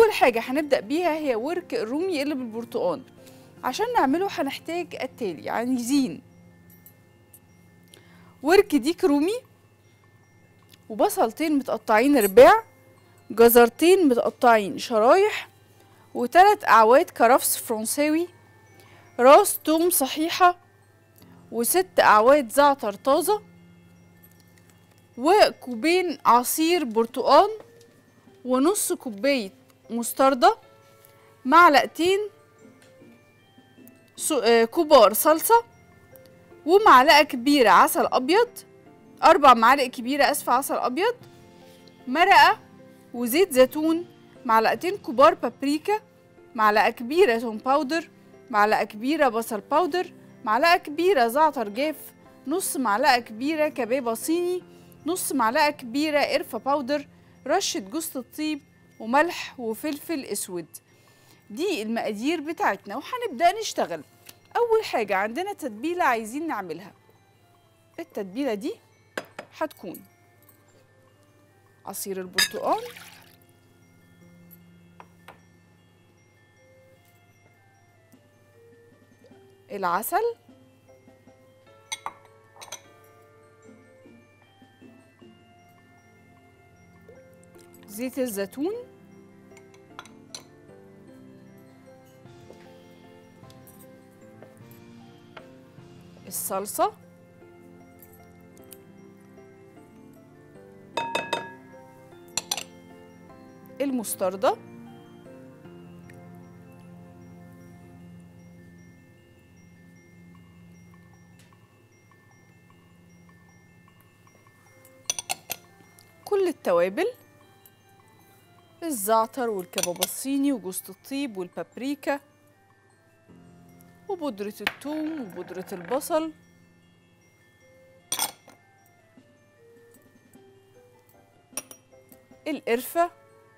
اول حاجه هنبدا بيها هي ورك الرومي اللي بالبرتقال عشان نعمله هنحتاج التالي عايزين ورك ديك رومي وبصلتين متقطعين رباع جزرتين متقطعين شرايح وتلات أعواد كرفس فرنساوي راس توم صحيحة وست أعواد زعتر طازة وكوبين عصير برتقال ونص كوباية مستردة معلقتين سو- آه، كبار صلصة ومعلقة كبيرة عسل أبيض أربع معالق كبيرة أسفة عسل أبيض مرقة وزيت زيتون معلقتين كبار بابريكا معلقة كبيرة توم باودر معلقة كبيرة بصل باودر معلقة كبيرة زعتر جاف نص معلقة كبيرة كبابة صيني نص معلقة كبيرة قرفة باودر رشة جوز الطيب وملح وفلفل اسود دي المقادير بتاعتنا وهنبدأ نشتغل أول حاجة عندنا تتبيلة عايزين نعملها التتبيلة دي هتكون عصير البرتقال العسل زيت الزيتون الصلصة المستردة كل التوابل الزعتر والكباب الصيني وجوز الطيب والبابريكا وبودرة الثوم وبودرة البصل القرفة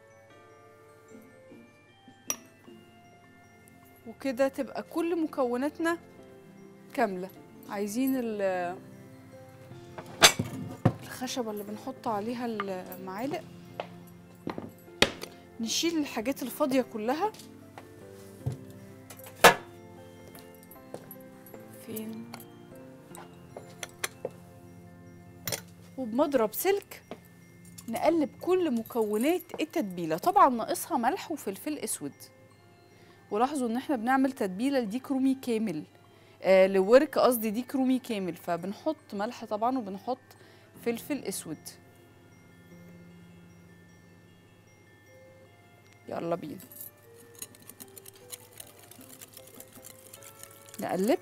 وكده تبقى كل مكوناتنا كاملة عايزين ال- الخشبة اللي بنحط عليها المعالق نشيل الحاجات الفاضية كلها فين وبمضرب سلك نقلب كل مكونات التتبيلة طبعا ناقصها ملح وفلفل اسود ولاحظوا ان احنا بنعمل تتبيلة لديك رومي كامل آه لورك قصدي ديك رومي كامل فبنحط ملح طبعا وبنحط فلفل اسود يلا بينا نقلب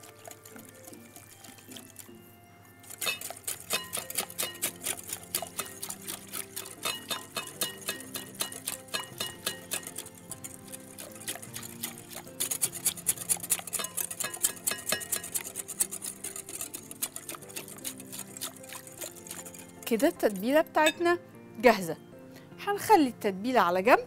كده التتبيلة بتاعتنا جاهزة هنخلي التتبيلة على جنب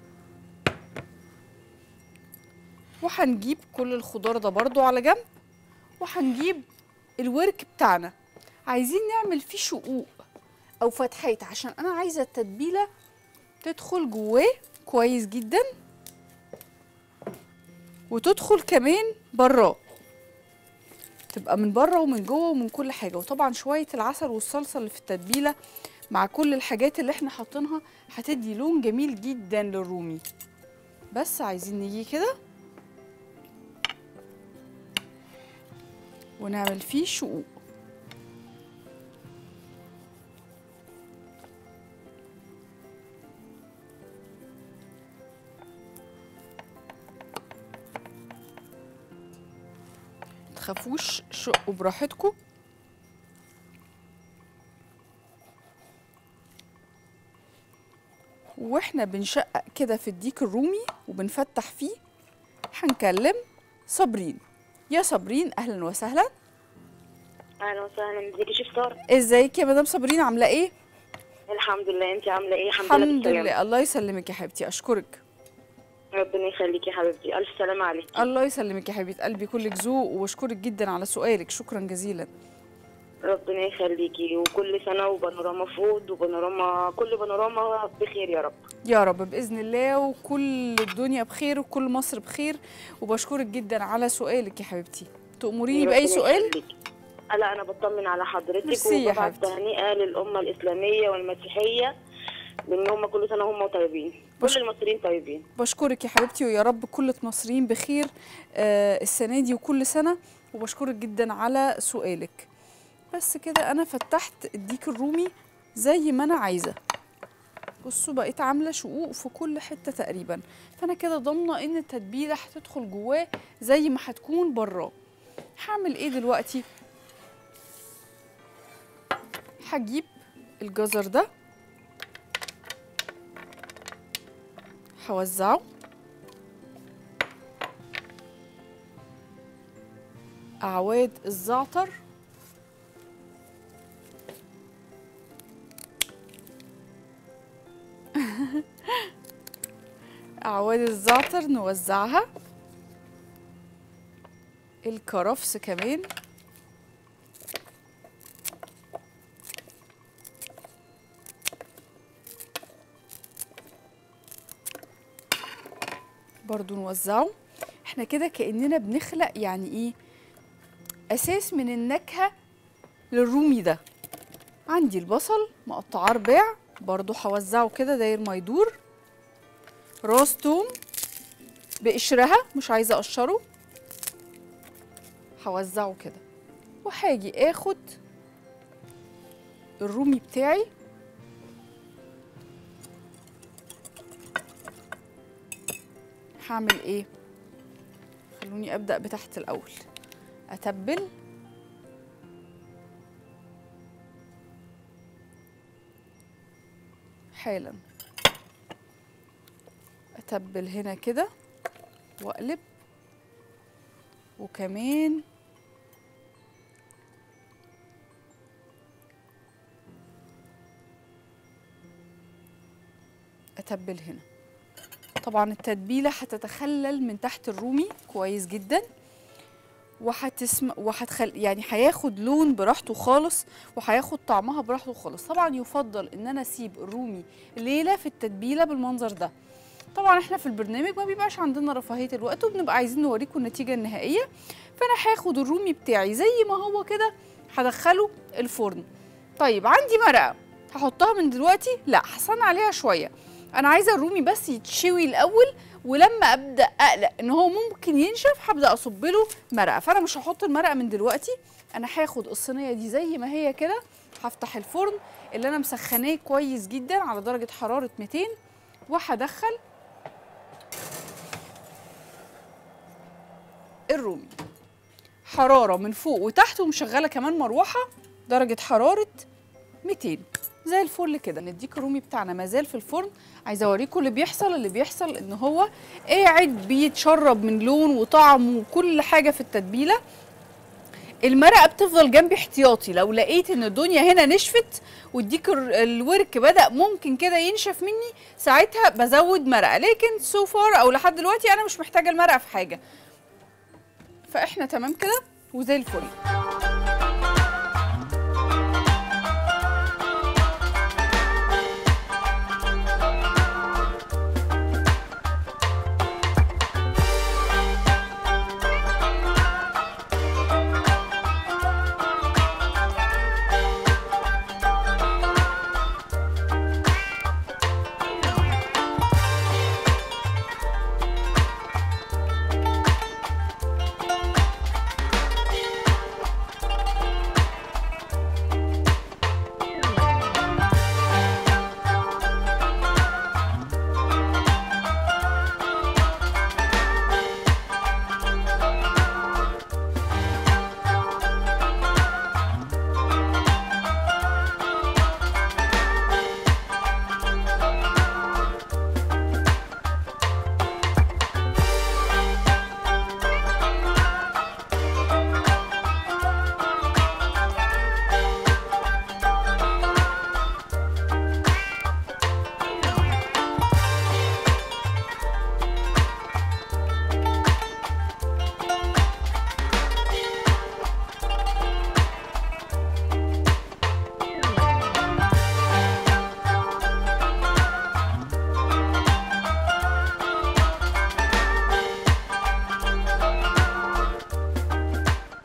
وهنجيب كل الخضار ده برضو على جنب وهنجيب الورك بتاعنا عايزين نعمل فيه شقوق او فتحات عشان انا عايزه التتبيله تدخل جواه كويس جدا وتدخل كمان براه تبقى من بره ومن جوه ومن كل حاجه وطبعا شويه العسل والصلصه اللي في التتبيله مع كل الحاجات اللي احنا حاطينها هتدي لون جميل جدا للرومي بس عايزين نيجي كده ونعمل فيه شقوق تخافوش شقوا براحتكم واحنا بنشقق كده في الديك الرومي وبنفتح فيه هنكلم صابرين يا صابرين اهلا وسهلا اهلا وسهلا ازيك يا شيف ساره ازيك يا مدام صابرين عامله ايه الحمد لله انت عامله ايه الحمد, الحمد بالسلامة. لله الله يسلمك يا حبيبتي اشكرك ربنا يخليكي يا حبيبتي الف سلامه عليكي الله يسلمك يا حبيبه قلبي كلك ذوق واشكرك جدا على سؤالك شكرا جزيلا ربنا يخليكي وكل سنه وبانوراما فود وبانوراما كل بانوراما بخير يا رب يا رب باذن الله وكل الدنيا بخير وكل مصر بخير وبشكرك جدا على سؤالك يا حبيبتي تأمريني باي ربنا سؤال يخليكي. لا انا بطمن على حضرتك ميرسي يا وببعت حبيبتي. تهنئه للامه الاسلاميه والمسيحيه بان هم كل سنه هم طيبين بش- كل المصريين طيبين بشكرك يا حبيبتي ويا رب كل المصريين بخير آه السنه دي وكل سنه وبشكرك جدا على سؤالك بس كده انا فتحت الديك الرومي زي ما انا عايزه بصوا بقيت عامله شقوق في كل حته تقريبا فانا كده ضامنه ان التتبيله هتدخل جواه زي ما هتكون براه هعمل ايه دلوقتي هجيب الجزر ده هوزعه أعواد الزعتر أعواد الزعتر نوزعها الكرفس كمان برضو نوزعه احنا كده كأننا بنخلق يعني ايه اساس من النكهة للرومي ده عندي البصل مقطعاه رباع برضو هوزعه كده داير ما يدور راس توم بقشرها مش عايزة اقشره هوزعه كده وهاجي اخد الرومي بتاعي هعمل ايه خلوني ابدا بتحت الاول اتبل حالا اتبل هنا كده واقلب وكمان اتبل هنا طبعا التتبيله هتتخلل من تحت الرومي كويس جدا وهتسم وهتخل يعني هياخد لون براحته خالص وهياخد طعمها براحته خالص طبعا يفضل ان انا اسيب الرومي ليله في التتبيله بالمنظر ده طبعا احنا في البرنامج ما بيبقاش عندنا رفاهيه الوقت وبنبقى عايزين نوريكم النتيجه النهائيه فانا هاخد الرومي بتاعي زي ما هو كده هدخله الفرن طيب عندي مرقه هحطها من دلوقتي لا هستنى عليها شويه انا عايزه الرومي بس يتشوي الاول ولما ابدا اقلق ان هو ممكن ينشف هبدا اصب له مرقه فانا مش هحط المرقه من دلوقتي انا هاخد الصينيه دي زي ما هي كده هفتح الفرن اللي انا مسخناه كويس جدا على درجه حراره 200 وهدخل الرومي حراره من فوق وتحت ومشغله كمان مروحه درجه حراره 200 زي الفل كده نديك الرومي بتاعنا مازال في الفرن عايزه اوريكم اللي بيحصل اللي بيحصل ان هو قاعد بيتشرب من لون وطعم وكل حاجه في التتبيله المرقه بتفضل جنبي احتياطي لو لقيت ان الدنيا هنا نشفت والديك ال- الورك بدا ممكن كده ينشف مني ساعتها بزود مرقه لكن سو فار او لحد دلوقتي انا مش محتاجه المرقه في حاجه فاحنا تمام كده وزي الفل